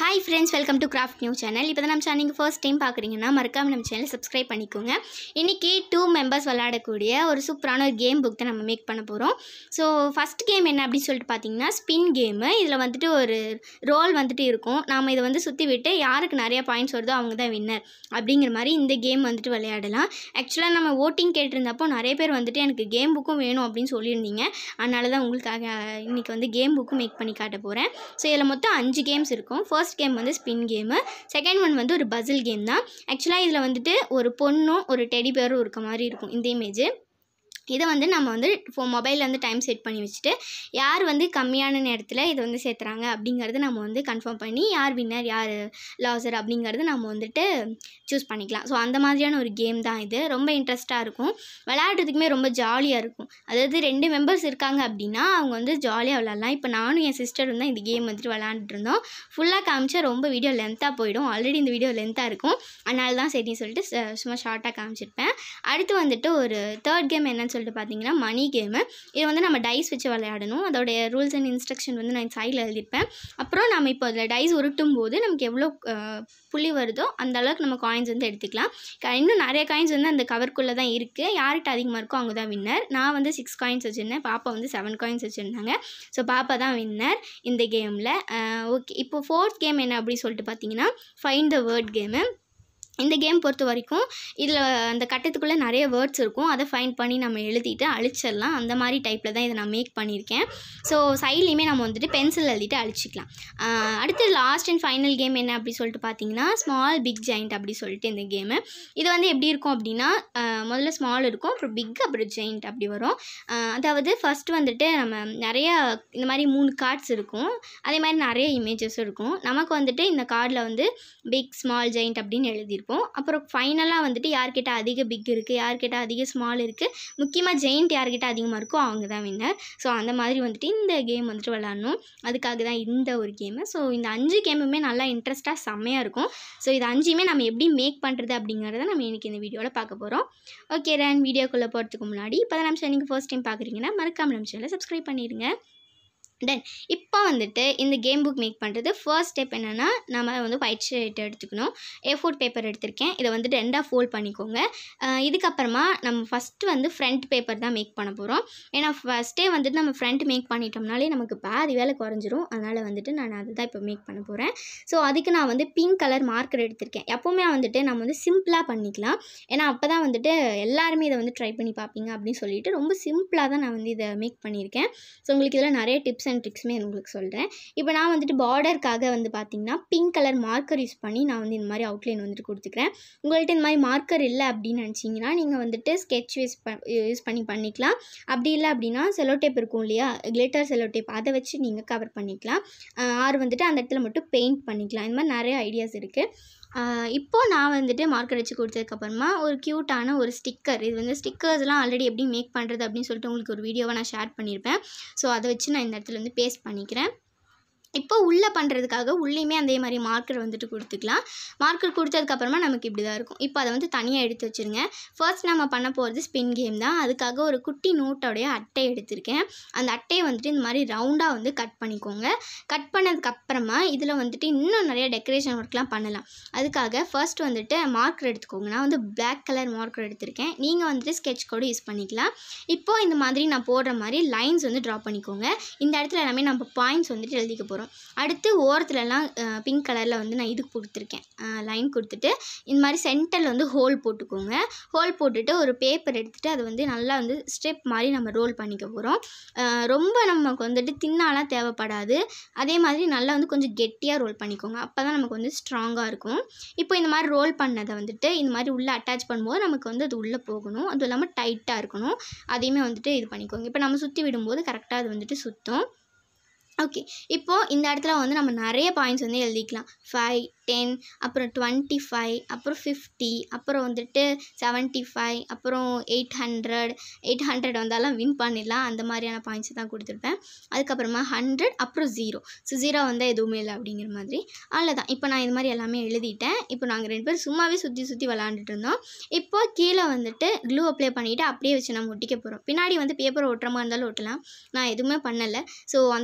hi friends welcome to craft new channel இப்போ தான் நம்ம சேனல் நீங்கள் ஃபர்ஸ்ட் டைம் பார்க்குறீங்கன்னா மறக்காம நம்ம சேனல் சப்ஸ்கிரைப் பண்ணிக்கோங்க இன்றைக்கி டூ மெம்பர்ஸ் விளையாடக்கூடிய ஒரு சூப்பரான ஒரு கேம் புக் தான் நம்ம மேக் பண்ண போகிறோம் ஸோ ஃபஸ்ட் கேம் என்ன அப்படின்னு சொல்லிட்டு பார்த்தீங்கன்னா ஸ்பின் கேமு இதில் வந்துட்டு ஒரு ரோல் வந்துட்டு இருக்கும் நாம் இதை வந்து சுற்றி விட்டு யாருக்கு நிறைய பாயிண்ட்ஸ் வருதோ அவங்க தான் வின்னர் அப்படிங்கிற மாதிரி இந்த கேம் வந்துட்டு விளையாடலாம் ஆக்சுவலாக நம்ம ஓட்டிங் கேட்டிருந்தப்போ நிறைய பேர் வந்துட்டு எனக்கு கேம் புக்கும் வேணும் அப்படின்னு சொல்லியிருந்தீங்க அதனால தான் உங்களுக்காக இன்றைக்கி வந்து கேம் புக்கும் மேக் பண்ணி காட்ட போகிறேன் ஸோ இதில் மொத்தம் அஞ்சு கேம்ஸ் இருக்கும் ஃபர்ஸ்ட் கேம் வந்து ஸ்பின் கேமு செகண்ட் ஒன் வந்து ஒரு பசில் கேம் தான் ஆக்சுவலாக இதில் வந்துட்டு ஒரு பொண்ணும் ஒரு டெடி பேரும் இருக்க மாதிரி இருக்கும் இந்த இமேஜ் இதை வந்து நம்ம வந்து ஃபோ மொபைலில் வந்து டைம் செட் பண்ணி வச்சுட்டு யார் வந்து கம்மியான நேரத்தில் இதை வந்து சேர்த்துறாங்க அப்படிங்கிறது நம்ம வந்து கன்ஃபார்ம் பண்ணி யார் வின்னர் யார் லாசர் அப்படிங்கிறது நம்ம வந்துட்டு சூஸ் பண்ணிக்கலாம் ஸோ அந்த மாதிரியான ஒரு கேம் தான் இது ரொம்ப இன்ட்ரெஸ்ட்டாக இருக்கும் விளையாடுறதுக்குமே ரொம்ப ஜாலியாக இருக்கும் அதாவது ரெண்டு மெம்பர்ஸ் இருக்காங்க அப்படின்னா அவங்க வந்து ஜாலியாக விளாட்லாம் இப்போ நானும் என் சிஸ்டரும் தான் இந்த கேம் வந்துட்டு விளாண்டுட்டு இருந்தோம் ஃபுல்லாக காமிச்சா ரொம்ப வீடியோ லென்த்தாக போயிடும் ஆல்ரெடி இந்த வீடியோ லென்த்தாக இருக்கும் அதனால தான் சரின்னு சொல்லிட்டு ச- சும்மா ஷார்ட்டாக காமிச்சிருப்பேன் அடுத்து வந்துட்டு ஒரு தேர்ட் கேம் என்னன்னு சொல்லிட்டு பார்த்தீங்கன்னா மணி கேமு இது வந்து நம்ம டைஸ் வச்சு விளையாடணும் அதோடைய ரூல்ஸ் அண்ட் இன்ஸ்ட்ரக்ஷன் வந்து நான் சைடில் எழுதியிருப்பேன் அப்புறம் நம்ம இப்போ அதில் டைஸ் உருட்டும் போது நமக்கு எவ்வளோ அஹ், புள்ளி வருதோ அந்த அளவுக்கு நம்ம காயின்ஸ் வந்து எடுத்துக்கலாம் க- இன்னும் நிறைய காயின்ஸ் வந்து அந்த கவர்க்குள்ளே தான் இருக்குது யார்கிட்ட அதிகமாக இருக்கோ அவங்க தான் வின்னர் நான் வந்து சிக்ஸ் காயின்ஸ் வச்சுருந்தேன் பாப்பா வந்து செவன் காயின்ஸ் வச்சுருந்தாங்க ஸோ பாப்பா தான் வின்னர் இந்த கேமில் ஓகே இப்போ ஃபோர்த் கேம் என்ன அப்படி சொல்லிட்டு பார்த்தீங்கன்னா ஃபைண்ட் த வேர்ட் கேமு இந்த கேம் பொறுத்த வரைக்கும் இதில் அந்த கட்டத்துக்குள்ளே நிறைய வேர்ட்ஸ் இருக்கும் அதை ஃபைண்ட் பண்ணி நம்ம எழுதிட்டு அழிச்சிடலாம் அந்த மாதிரி டைப்பில் தான் இதை நான் மேக் பண்ணியிருக்கேன் ஸோ சைட்லேயுமே நம்ம வந்துட்டு பென்சில் எழுதிட்டு அழிச்சிக்கலாம் ஆஹ் அடுத்து லாஸ்ட் அண்ட் ஃபைனல் கேம் என்ன அப்படி சொல்லிட்டு பார்த்தீங்கன்னா ஸ்மால் பிக் ஜெயிண்ட் அப்படி சொல்லிட்டு இந்த கேமு இது வந்து எப்படி இருக்கும் அப்படின்னா ஆஹ் முதல்ல ஸ்மால் இருக்கும் அப்புறம் பிக் அப்புறம் ஜெயிண்ட் அப்படி வரும் ஆஹ் அதாவது ஃபஸ்ட்டு வந்துட்டு நம்ம நிறைய இந்த மாதிரி மூணு கார்ட்ஸ் இருக்கும் அதே மாதிரி நிறைய இமேஜஸும் இருக்கும் நமக்கு வந்துட்டு இந்த கார்டில் வந்து பிக் ஸ்மால் ஜெயிண்ட் அப்படின்னு எழுதியிருப்போம் அப்புறம் ஃபைனலாக வந்துட்டு யார்கிட்ட அதிக பிக் இருக்குது யார்கிட்ட அதிக ஸ்மால் இருக்குது முக்கியமாக ஜெயிண்ட் யார்கிட்ட அதிகமாக இருக்கோ அவங்க தான் வின்னர் ஸோ அந்த மாதிரி வந்துட்டு இந்த கேம் வந்துட்டு விளாட்ணும் அதுக்காக தான் இந்த ஒரு கேமு ஸோ இந்த அஞ்சு கேமுமே நல்லா இன்ட்ரெஸ்ட்டாக செம்மையாக இருக்கும் ஸோ இது அஞ்சுமே நம்ம எப்படி மேக் பண்ணுறது அப்படிங்கிறத நம்ம இன்றைக்கி இந்த வீடியோவில் பார்க்க போகிறோம் ஓகே ரன் வீடியோக்குள்ளே போகிறதுக்கு முன்னாடி இப்போ தான் நம்ம சேனலுக்கு ஃபர்ஸ்ட் டைம் பார்க்குறீங்கன்னா மறக்காம நம்ம சேனலை சப்ஸ்கிரைப் பண்ணிடுங்க தென் இப்போ வந்துட்டு இந்த கேம் புக் மேக் பண்ணுறது ஃபர்ஸ்ட் ஸ்டெப் என்னென்னா நம்ம வந்து ஒயிட் ஷீட் எடுத்துக்கணும் ஏ ஃபோர் பேப்பர் எடுத்திருக்கேன் இதை வந்துட்டு ரெண்டாக ஃபோல்ட் பண்ணிக்கோங்க அஹ் இதுக்கப்புறமா நம்ம ஃபஸ்ட்டு வந்து ஃப்ரண்ட் பேப்பர் தான் மேக் பண்ண போகிறோம் ஏன்னா ஃபஸ்ட்டே வந்துட்டு நம்ம ஃப்ரண்ட் மேக் பண்ணிட்டோம்னாலே நமக்கு பாதி வேலை குறைஞ்சிரும் அதனால் வந்துட்டு நான் அதுதான் இப்போ மேக் பண்ண போகிறேன் ஸோ அதுக்கு நான் வந்து பிங்க் கலர் மார்க்கர் எடுத்திருக்கேன் எப்போவுமே வந்துட்டு நம்ம வந்து சிம்பிளாக பண்ணிக்கலாம் ஏன்னா அப்போ தான் வந்துட்டு எல்லாருமே இதை வந்து ட்ரை பண்ணி பார்ப்பீங்க அப்படின்னு சொல்லிட்டு ரொம்ப சிம்பிளாக தான் நான் வந்து இதை மேக் பண்ணியிருக்கேன் ஸோ உங்களுக்கு இதில் நிறைய டிப்ஸ் அண்ட் ட்ரிக்ஸுமே உங்களுக்கு சொல்கிறேன் இப்போ நான் வந்துட்டு பார்டருக்காக வந்து பார்த்தீங்கன்னா பிங்க் கலர் மார்க்கர் யூஸ் பண்ணி நான் வந்து இந்த மாதிரி அவுட்லைன் வந்துட்டு கொடுத்துக்கிறேன் உங்கள்கிட்ட இந்த மாதிரி மார்க்கர் இல்லை அப்படின்னு நினச்சிங்கன்னா நீங்கள் வந்துட்டு ஸ்கெட்ச் யூஸ் ப யூஸ் பண்ணி பண்ணிக்கலாம் அப்படி இல்லை அப்படின்னா செலோ டேப் இருக்கும் இல்லையா கிளிட்டர் செலோ டேப் அதை வச்சு நீங்கள் கவர் பண்ணிக்கலாம் ஆஹ் ஆறு வந்துட்டு அந்த இடத்துல மட்டும் பெயிண்ட் பண்ணிக்கலாம் இந்த மாதிரி நிறைய ஐடியாஸ் இருக்குது இப்போது நான் வந்துட்டு மார்க்கர் வச்சு கொடுத்ததுக்கப்புறமா ஒரு க்யூட்டான ஒரு ஸ்டிக்கர் இது வந்து ஸ்டிக்கர்ஸ்லாம் ஆல்ரெடி எப்படி மேக் பண்ணுறது அப்படின்னு சொல்லிட்டு உங்களுக்கு ஒரு வீடியோவை நான் ஷேர் பண்ணியிருப்பேன் ஸோ அதை வச்சு நான் இந்த இடத்துல வந்து பேஸ்ட் பண்ணிக்கிறேன் இப்போ உள்ளே பண்ணுறதுக்காக உள்ளேயுமே அதே மாதிரி மார்க்கர் வந்துட்டு கொடுத்துக்கலாம் மார்க்கர் கொடுத்ததுக்கப்புறமா நமக்கு இப்படி தான் இருக்கும் இப்போ அதை வந்து தனியாக எடுத்து வச்சுருங்க ஃபர்ஸ்ட் நம்ம பண்ண போகிறது ஸ்பின் கேம் தான் அதுக்காக ஒரு குட்டி நோட்டோடைய அட்டை எடுத்திருக்கேன் அந்த அட்டையை வந்துட்டு இந்த மாதிரி ரவுண்டாக வந்து கட் பண்ணிக்கோங்க கட் பண்ணதுக்கப்புறமா இதில் வந்துட்டு இன்னும் நிறைய டெக்கரேஷன் ஒர்க்லாம் பண்ணலாம் அதுக்காக ஃபர்ஸ்ட் வந்துட்டு மார்க்கர் எடுத்துக்கோங்க நான் வந்து Black கலர் மார்க்கர் எடுத்திருக்கேன் நீங்கள் வந்துட்டு ஸ்கெட்ச் கூட யூஸ் பண்ணிக்கலாம் இப்போ இந்த மாதிரி நான் போடுற மாதிரி லைன்ஸ் வந்து ட்ரா பண்ணிக்கோங்க இந்த இடத்துல எல்லாமே நம்ம பாயிண்ட்ஸ் வந்துட்டு எழுதிக்க போகிறோம் அடுத்து ஓரத்துலலாம் பிங்க் கலரில் வந்து நான் இது கொடுத்துருக்கேன் லைன் கொடுத்துட்டு இந்த மாதிரி சென்டரில் வந்து ஹோல் போட்டுக்கோங்க ஹோல் போட்டுட்டு ஒரு பேப்பர் எடுத்துகிட்டு அதை வந்து நல்லா வந்து ஸ்டெப் மாதிரி நம்ம ரோல் பண்ணிக்க போகிறோம் ரொம்ப நமக்கு வந்துட்டு தின்னாலாம் தேவைப்படாது அதே மாதிரி நல்லா வந்து கொஞ்சம் கெட்டியாக ரோல் பண்ணிக்கோங்க அப்போ தான் நமக்கு வந்து ஸ்ட்ராங்காக இருக்கும் இப்போ இந்த மாதிரி ரோல் பண்ணதை வந்துட்டு இந்த மாதிரி உள்ளே அட்டாச் பண்ணும்போது நமக்கு வந்து அது உள்ளே போகணும் அதுவும் இல்லாமல் டைட்டாக இருக்கணும் அதையுமே வந்துட்டு இது பண்ணிக்கோங்க இப்போ நம்ம சுற்றி விடும்போது கரெக்டாக அது வந்துட்டு சுற்றும் ஓகே இப்போது இந்த இடத்துல வந்து நம்ம நிறைய பாயிண்ட்ஸ் வந்து எழுதிக்கலாம் ஃபைவ் டென் அப்புறம் டுவெண்ட்டி ஃபைவ் அப்புறம் ஃபிஃப்டி அப்புறம் வந்துட்டு செவன்ட்டி ஃபைவ் அப்புறம் எயிட் ஹண்ட்ரட் எயிட் ஹண்ட்ரட் வந்தாலும் வின் பண்ணிடலாம் அந்த மாதிரியான பாயிண்ட்ஸ் தான் கொடுத்துருப்பேன் அதுக்கப்புறமா ஹண்ட்ரட் அப்புறம் ஜீரோ ஸோ ஜீரோ வந்தால் எதுவுமே இல்லை அப்படிங்கிற மாதிரி அவ்வளோதான் இப்போ நான் இது மாதிரி எல்லாமே எழுதிட்டேன் இப்போ நாங்கள் ரெண்டு பேரும் சும்மாவே சுற்றி சுற்றி விளாண்டுட்டு இருந்தோம் இப்போ கீழே வந்துட்டு க்ளூ அப்ளை பண்ணிவிட்டு அப்படியே வச்சு நம்ம ஒட்டிக்க போகிறோம் பின்னாடி வந்து பேப்பர் ஒட்டுற மாதிரி இருந்தாலும் ஒட்டலாம் நான் எதுவுமே பண்ணலை ஸோ அந்த நோட்டோட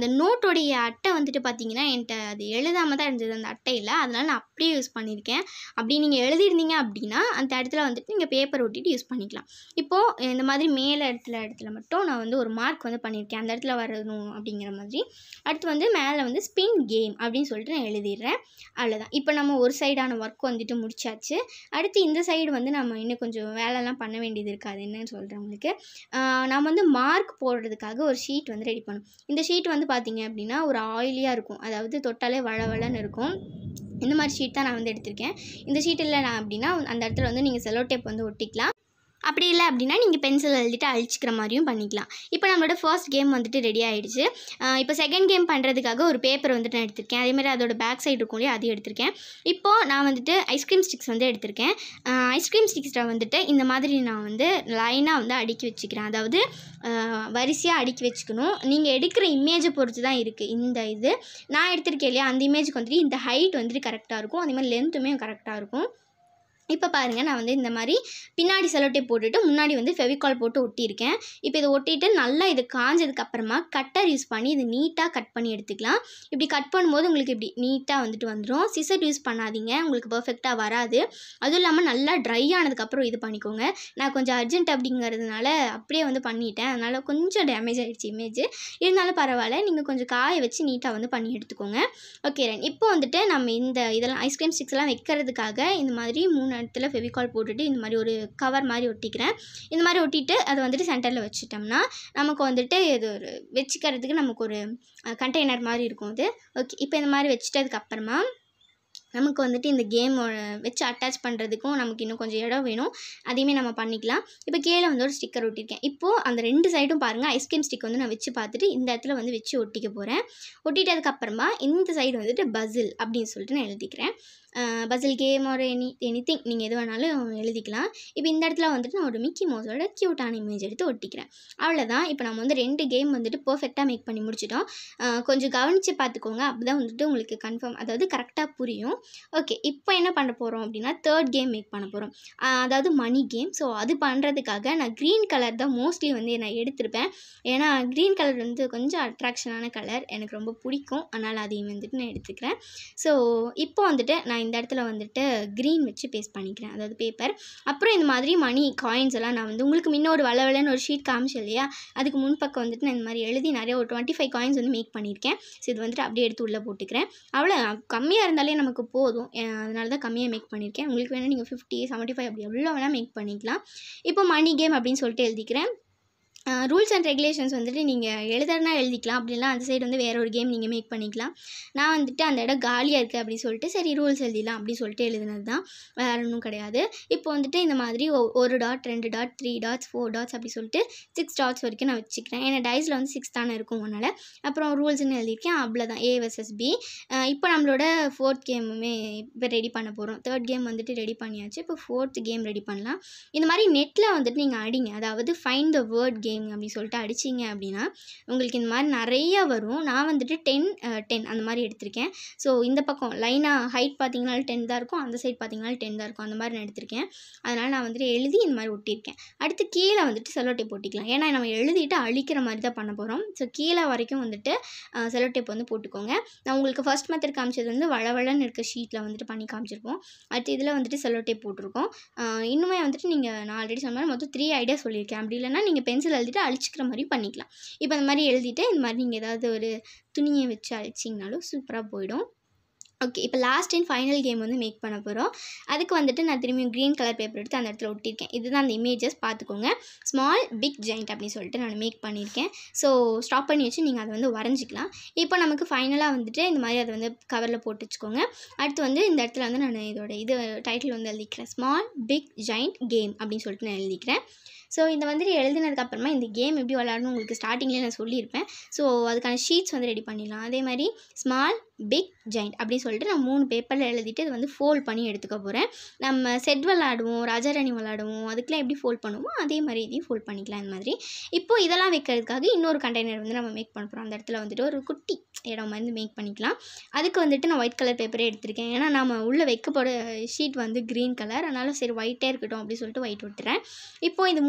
நோட்டோடைய அட்டை வந்துட்டு பார்த்தீங்கன்னா என்கிட்ட அது எழுதாமல் தான் இருந்தது அந்த அட்டையில் அதனால நான் அப்படியே யூஸ் பண்ணியிருக்கேன் அப்படி நீங்கள் எழுதியிருந்தீங்க அப்படின்னா அந்த இடத்துல வந்துட்டு நீங்கள் பேப்பர் ஒட்டிட்டு யூஸ் பண்ணிக்கலாம் இப்போது இந்த மாதிரி மேலே இடத்துல இடத்துல மட்டும் நான் வந்து ஒரு மார்க் வந்து பண்ணியிருக்கேன் அந்த இடத்துல வரணும் அப்படிங்கிற மாதிரி அடுத்து வந்து மேலே வந்து ஸ்பின் கேம் அப்படின்னு சொல்லிட்டு நான் எழுதிடுறேன் அவ்வளோதான் இப்போ நம்ம ஒரு சைடான ஒர்க் வந்துட்டு முடிச்சாச்சு அடுத்து இந்த சைடு வந்து நம்ம இன்னும் கொஞ்சம் வேலைலாம் பண்ண வேண்டியது இருக்காது என்னன்னு சொல்கிறேன் உங்களுக்கு ஆஹ் நம்ம வந்து மார்க் போடுறதுக்காக ஒரு ஷீட் வந்து ரெடி பண்ணணும் இந்த ஷீட் வந்து பார்த்தீங்க அப்படின்னா ஒரு ஆயிலியாக இருக்கும் அதாவது தொட்டாலே வளவளன்னு இருக்கும் இந்த மாதிரி ஷீட் தான் நான் வந்து எடுத்திருக்கேன் இந்த ஷீட் இல்லை நான் அப்படின்னா அந்த இடத்துல வந்து நீங்கள் செலோ டேப் வந்து ஒட்டிக்கலாம் அப்படி இல்லை அப்படின்னா நீங்கள் பென்சில் எழுதிட்டு அழிச்சிக்கிற மாதிரியும் பண்ணிக்கலாம் இப்போ நம்மளோட ஃபர்ஸ்ட் கேம் வந்துட்டு ரெடி ஆகிடுச்சு இப்போ செகண்ட் கேம் பண்ணுறதுக்காக ஒரு பேப்பர் வந்துட்டு நான் எடுத்திருக்கேன் அதேமாதிரி அதோட பேக் சைடு இருக்கும் இல்லையா அதையும் எடுத்திருக்கேன் இப்போது நான் வந்துட்டு ஐஸ்கிரீம் ஸ்டிக்ஸ் வந்து எடுத்திருக்கேன் ஐஸ்கிரீம் ஸ்டிக்ஸை வந்துட்டு இந்த மாதிரி நான் வந்து லைனாக வந்து அடுக்கி வச்சுக்கிறேன் அதாவது வரிசையாக அடுக்கி வச்சுக்கணும் நீங்கள் எடுக்கிற இமேஜை பொறுத்து தான் இருக்குது இந்த இது நான் எடுத்திருக்கேன் இல்லையா அந்த இமேஜுக்கு வந்துட்டு இந்த ஹைட் வந்துட்டு கரெக்டாக இருக்கும் அதே மாதிரி லென்த்துமே கரெக்டாக இருக்கும் இப்போ பாருங்கள் நான் வந்து இந்த மாதிரி பின்னாடி செலோட்டே போட்டுட்டு முன்னாடி வந்து ஃபெவிகால் போட்டு ஒட்டியிருக்கேன் இப்போ இதை ஒட்டிட்டு நல்லா இது காஞ்சதுக்கு அப்புறமா கட்டர் யூஸ் பண்ணி இது நீட்டாக கட் பண்ணி எடுத்துக்கலாம் இப்படி கட் பண்ணும்போது உங்களுக்கு இப்படி நீட்டாக வந்துட்டு வந்துடும் சிசர் யூஸ் பண்ணாதீங்க உங்களுக்கு பர்ஃபெக்டாக வராது அதுவும் இல்லாமல் நல்லா ட்ரை ஆனதுக்கப்புறம் இது பண்ணிக்கோங்க நான் கொஞ்சம் அர்ஜென்ட் அப்படிங்கிறதுனால அப்படியே வந்து பண்ணிட்டேன் அதனால் கொஞ்சம் டேமேஜ் ஆகிடுச்சு இமேஜ் இருந்தாலும் பரவாயில்ல நீங்கள் கொஞ்சம் காய வச்சு நீட்டாக வந்து பண்ணி எடுத்துக்கோங்க ஓகே ரைட் இப்போ வந்துட்டு நம்ம இந்த இதெல்லாம் ஐஸ்கிரீம் ஸ்டிக்ஸ்லாம் வைக்கிறதுக்காக இந்த மாதிரி மூணு இடத்துல ஃபெவிகால் போட்டுட்டு இந்த மாதிரி ஒரு கவர் மாதிரி ஒட்டிக்கிறேன் இந்த மாதிரி ஒட்டிட்டு அதை வந்துட்டு சென்டரில் வச்சுட்டோம்னா நமக்கு வந்துட்டு இது ஒரு வச்சுக்கிறதுக்கு நமக்கு ஒரு கண்டெய்னர் மாதிரி இருக்கும் அது ஓகே இப்போ இந்த மாதிரி வச்சுட்டதுக்கு அப்புறமா நமக்கு வந்துட்டு இந்த கேமோட வச்சு அட்டாச் பண்ணுறதுக்கும் நமக்கு இன்னும் கொஞ்சம் இடம் வேணும் அதையுமே நம்ம பண்ணிக்கலாம் இப்போ கீழே வந்து ஒரு ஸ்டிக்கர் ஒட்டியிருக்கேன் இப்போது அந்த ரெண்டு சைடும் பாருங்கள் ஐஸ்கிரீம் ஸ்டிக் வந்து நான் வச்சு பார்த்துட்டு இந்த இடத்துல வந்து வச்சு ஒட்டிக்க போகிறேன் ஒட்டிட்டதுக்கப்புறமா இந்த சைடு வந்துட்டு பசில் அப்படின்னு சொல்லிட்டு நான் எழுதிக்கிறேன் பசில் கேம் ஒரு எனி எனி திங் நீங்கள் எது வேணாலும் எழுதிக்கலாம் இப்போ இந்த இடத்துல வந்துட்டு நான் ஒரு மிக்கி மோஸோட க்யூட்டான இமேஜ் எடுத்து ஒட்டிக்கிறேன் அவ்வளோதான் இப்போ நம்ம வந்து ரெண்டு கேம் வந்துட்டு பர்ஃபெக்டாக மேக் பண்ணி முடிச்சிட்டோம் ஆஹ் கொஞ்சம் கவனித்து பார்த்துக்கோங்க அப்போ தான் வந்துட்டு உங்களுக்கு கன்ஃபார்ம் அதாவது கரெக்டாக புரியும் ஓகே இப்போ என்ன பண்ண போகிறோம் அப்படின்னா தேர்ட் கேம் மேக் பண்ண போகிறோம் அதாவது மணி கேம் ஸோ அது பண்ணுறதுக்காக நான் க்ரீன் கலர் தான் மோஸ்ட்லி வந்து நான் எடுத்திருப்பேன் ஏன்னா க்ரீன் கலர் வந்து கொஞ்சம் அட்ராக்ஷனான கலர் எனக்கு ரொம்ப பிடிக்கும் அதனால் அதையும் வந்துட்டு நான் எடுத்துக்கிறேன் ஸோ இப்போ வந்துட்டு நான் இந்த இடத்துல வந்துட்டு க்ரீன் வச்சு பேஸ்ட் பண்ணிக்கிறேன் அதாவது பேப்பர் அப்புறம் இந்த மாதிரி மணி காயின்ஸ் எல்லாம் நான் வந்து உங்களுக்கு முன்ன ஒரு வளவலன்னு ஒரு ஷீட் காமிச்சு இல்லையா அதுக்கு முன்பக்கம் வந்துட்டு நான் இந்த மாதிரி எழுதி நிறைய ஒரு டுவெண்ட்டி ஃபைவ் காயின்ஸ் வந்து மேக் பண்ணியிருக்கேன் ஸோ இது வந்துட்டு அப்படியே எடுத்து உள்ளே போட்டுக்கிறேன் அவ்வளோ கம்மியாக இருந்தாலே நமக்கு போதும் அஹ் அதனால தான் கம்மியாக மேக் பண்ணியிருக்கேன் உங்களுக்கு வேணால் நீங்கள் ஃபிஃப்டி செவன்ட்டி ஃபைவ் அப்படி எவ்வளோ வேணால் மேக் பண்ணிக்கலாம் இப்போ மணி கேம் அப்படின்னு சொல்லிட்டு எழுதிக்கிறேன் ரூல்ஸ் அண்ட் ரெகுலேஷன்ஸ் வந்துட்டு நீங்கள் எழுதுறனா எழுதிக்கலாம் அப்படிலாம் அந்த சைடு வந்து வேறு ஒரு கேம் நீங்கள் மேக் பண்ணிக்கலாம் நான் வந்துட்டு அந்த இடம் காலியாக இருக்குது அப்படின்னு சொல்லிட்டு சரி ரூல்ஸ் எழுதிடலாம் அப்படி சொல்லிட்டு எழுதுனது தான் வேறு ஒன்றும் கிடையாது இப்போ வந்துட்டு இந்த மாதிரி ஒ- ஒரு டாட் ரெண்டு dot three dots four dots அப்படி சொல்லிட்டு சிக்ஸ் டாட்ஸ் வரைக்கும் நான் வச்சுக்கிறேன் ஏன்னா டைஸில் வந்து சிக்ஸ் தானே இருக்கும் அதனால் அப்புறம் ரூல்ஸ்னு எழுதியிருக்கேன் அவ்வளோதான் ஏ வர்சஸ் பி இப்போ நம்மளோட ஃபோர்த் கேமுமே இப்போ ரெடி பண்ண போகிறோம் தேர்ட் கேம் வந்துட்டு ரெடி பண்ணியாச்சு இப்போ ஃபோர்த் கேம் ரெடி பண்ணலாம் இந்த மாதிரி நெட்டில் வந்துட்டு நீங்கள் அடிங்க அதாவது ஃபைண்ட் த வேர்ட் கேம் அப்படி சொல்லிட்டு அடிச்சிங்க அப்படின்னா உங்களுக்கு இந்த மாதிரி நிறைய வரும் நான் வந்துட்டு டென் டென் அந்த மாதிரி எடுத்திருக்கேன் ஸோ இந்த பக்கம் லைனாக ஹைட் பார்த்தீங்கன்னா டென் தான் இருக்கும் அந்த சைட் பார்த்தீங்கன்னா டென் தான் இருக்கும் அந்த மாதிரி நான் எடுத்திருக்கேன் அதனால் நான் வந்துட்டு எழுதி இந்த மாதிரி ஒட்டியிருக்கேன் அடுத்து கீழே வந்துட்டு செலோ டேப் ஒட்டிக்கலாம் ஏன்னா நம்ம எழுதிட்டு அழிக்கிற மாதிரி தான் பண்ண போகிறோம் ஸோ கீழே வரைக்கும் வந்துட்டு செலோ டேப் வந்து போட்டுக்கோங்க நான் உங்களுக்கு ஃபர்ஸ்ட் மெத்தட் காமிச்சது வந்து வளவளன்னு இருக்க ஷீட்டில் வந்துட்டு பண்ணி காமிச்சிருப்போம் அடுத்து இதில் வந்துட்டு செலோ டேப் போட்டிருக்கோம் ஆஹ் இன்னுமே வந்துட்டு நீங்கள் நான் ஆல்ரெடி சொன்ன மாதிரி மொத்தம் த்ரீ ஐடியா சொல்லியிருக்கேன் அப்படி இல்லைன்னா நீங்கள் பென்சில் எழுதிட்டு அழிச்சிக்கிற மாதிரி பண்ணிக்கலாம் இப்போ இந்த மாதிரி எழுதிட்டு இந்த மாதிரி நீங்கள் ஏதாவது ஒரு துணியை வச்சு அழிச்சிங்கனாலும் சூப்பராக போயிடும் ஓகே இப்போ லாஸ்ட் அண்ட் ஃபைனல் கேம் வந்து மேக் பண்ண போகிறோம் அதுக்கு வந்துட்டு நான் திரும்பியும் க்ரீன் கலர் பேப்பர் எடுத்து அந்த இடத்துல ஒட்டியிருக்கேன் இதுதான் அந்த இமேஜஸ் பார்த்துக்கோங்க ஸ்மால் பிக் ஜெயிண்ட் அப்படின்னு சொல்லிட்டு நான் மேக் பண்ணியிருக்கேன் ஸோ ஸ்டாப் பண்ணி வச்சு நீங்கள் அதை வந்து வரைஞ்சிக்கலாம் இப்போ நமக்கு ஃபைனலாக வந்துட்டு இந்த மாதிரி அதை வந்து கவரில் போட்டு வச்சுக்கோங்க அடுத்து வந்து இந்த இடத்துல வந்து நான் இதோட இது டைட்டில் வந்து எழுதிக்கிறேன் ஸ்மால் பிக் ஜெயிண்ட் கேம் அப்படின்னு சொல்லிட்டு நான் எழுதிக்கிறேன் ஸோ இந்த வந்துட்டு எழுதினதுக்கப்புறமா இந்த கேம் எப்படி விளாடணும் உங்களுக்கு ஸ்டார்டிங்லேயே நான் சொல்லியிருப்பேன் ஸோ அதுக்கான ஷீட்ஸ் வந்து ரெடி பண்ணிடலாம் அதே மாதிரி ஸ்மால் பிக் ஜெயிண்ட் அப்படின்னு சொல்லிட்டு நான் மூணு பேப்பரில் எழுதிட்டு இதை வந்து ஃபோல்ட் பண்ணி எடுத்துக்க போகிறேன் நம்ம செட் விளாடுவோம் ராஜாராணி விளாடுவோம் அதுக்கெலாம் எப்படி ஃபோல்ட் பண்ணுவோமோ அதே மாதிரி இதையும் ஃபோல்ட் பண்ணிக்கலாம் இந்த மாதிரி இப்போது இதெல்லாம் வைக்கிறதுக்காக இன்னொரு கண்டெய்னர் வந்து நம்ம மேக் பண்ண போகிறோம் அந்த இடத்துல வந்துட்டு ஒரு குட்டி இடம் வந்து மேக் பண்ணிக்கலாம் அதுக்கு வந்துட்டு நான் ஒயிட் கலர் பேப்பரே எடுத்திருக்கேன் ஏன்னா நம்ம உள்ளே வைக்க போகிற ஷீட் வந்து க்ரீன் கலர் அதனால் சரி ஒயிட்டே இருக்கட்டும் அப்படின்னு சொல்லிட்டு ஒயிட் விட்டுறேன் இப்போது இது மூணு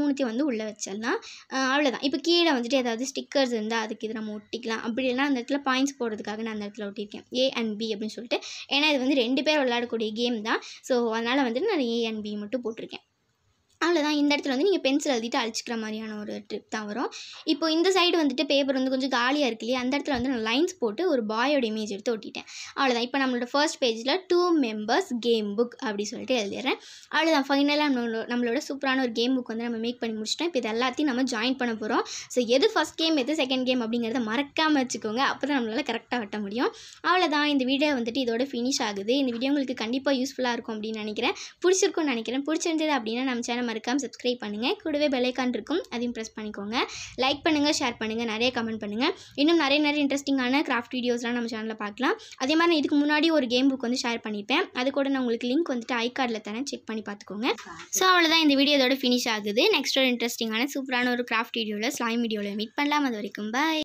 மூணுத்தையும் வந்து உள்ளே வச்சிடலாம் அஹ் அவ்வளோதான் இப்போ கீழே வந்துட்டு ஏதாவது ஸ்டிக்கர்ஸ் இருந்தால் அதுக்கு இது நம்ம ஒட்டிக்கலாம் அப்படி இல்லைனா அந்த இடத்துல பாயிண்ட்ஸ் போடுறதுக்காக நான் அந்த இடத்துல ஒட்டியிருக்கேன் ஏ அண்ட் பி அப்படின்னு சொல்லிட்டு ஏன்னா இது வந்து ரெண்டு பேர் விளையாடக்கூடிய கேம் தான் ஸோ அதனால் வந்துட்டு நான் ஏ அண்ட் பி மட்டும் போட்டிருக்கேன் அவ்வளோதான் இந்த இடத்துல வந்து நீங்கள் பென்சில் எழுதிட்டு அழிச்சிக்கிற மாதிரியான ஒரு ட்ரிப் தான் வரும் இப்போ இந்த சைடு வந்துட்டு பேப்பர் வந்து கொஞ்சம் காலியாக இருக்கு இல்லையா அந்த இடத்துல வந்து நான் லைன்ஸ் போட்டு ஒரு பாயோட இமேஜ் எடுத்து ஒட்டிட்டேன் அவ்வளோதான் இப்போ நம்மளோட ஃபர்ஸ்ட் பேஜில் டூ மெம்பர்ஸ் கேம் புக் அப்படி சொல்லிட்டு எழுதிடுறேன் அவ்வளோதான் ஃபைனலாக நம்மளோட நம்மளோட சூப்பரான ஒரு கேம் புக் வந்து நம்ம மேக் பண்ணி முடிச்சிட்டோம் இப்போ இது எல்லாத்தையும் நம்ம ஜாயின் பண்ண போகிறோம் ஸோ எது ஃபஸ்ட் கேம் எது செகண்ட் கேம் அப்படிங்கிறத மறக்காமல் வச்சுக்கோங்க அப்போ தான் நம்மளால் கரெக்டாக வெட்ட முடியும் அவ்வளோதான் இந்த வீடியோ வந்துட்டு இதோட ஃபினிஷ் ஆகுது இந்த வீடியோ உங்களுக்கு கண்டிப்பாக யூஸ்ஃபுல்லாக இருக்கும் அப்படின்னு நினைக்கிறேன் பிடிச்சிருக்கும்னு நினைக்கிறேன் பிடிச்சிருந்தது அப்படின்னா நம்ம சேனல் மறக்காம சப்ஸ்கிரைப் பண்ணுங்கள் கூடவே பெல்லைக்கான் இருக்கும் அதையும் ப்ரெஸ் பண்ணிக்கோங்க லைக் பண்ணுங்கள் ஷேர் பண்ணுங்கள் நிறைய கமெண்ட் பண்ணுங்கள் இன்னும் நிறைய நிறைய இன்ட்ரெஸ்டிங்கான கிராஃப்ட் வீடியோஸ்லாம் நம்ம சேனலில் பார்க்கலாம் அதே மாதிரி நான் இதுக்கு முன்னாடி ஒரு கேம் புக் வந்து ஷேர் பண்ணியிருப்பேன் அது கூட நான் உங்களுக்கு லிங்க் வந்துட்டு ஐ கார்டில் தரேன் செக் பண்ணி பார்த்துக்கோங்க ஸோ அவ்வளோதான் இந்த வீடியோ இதோட ஃபினிஷ் ஆகுது நெக்ஸ்ட் ஒரு இன்ட்ரெஸ்டிங்கான சூப்பரான ஒரு கிராஃப்ட் வீடியோவில் ஸ்லைம் வீடியோவில் மீட் பண்ணலாம் அது வரைக்கும் பாய்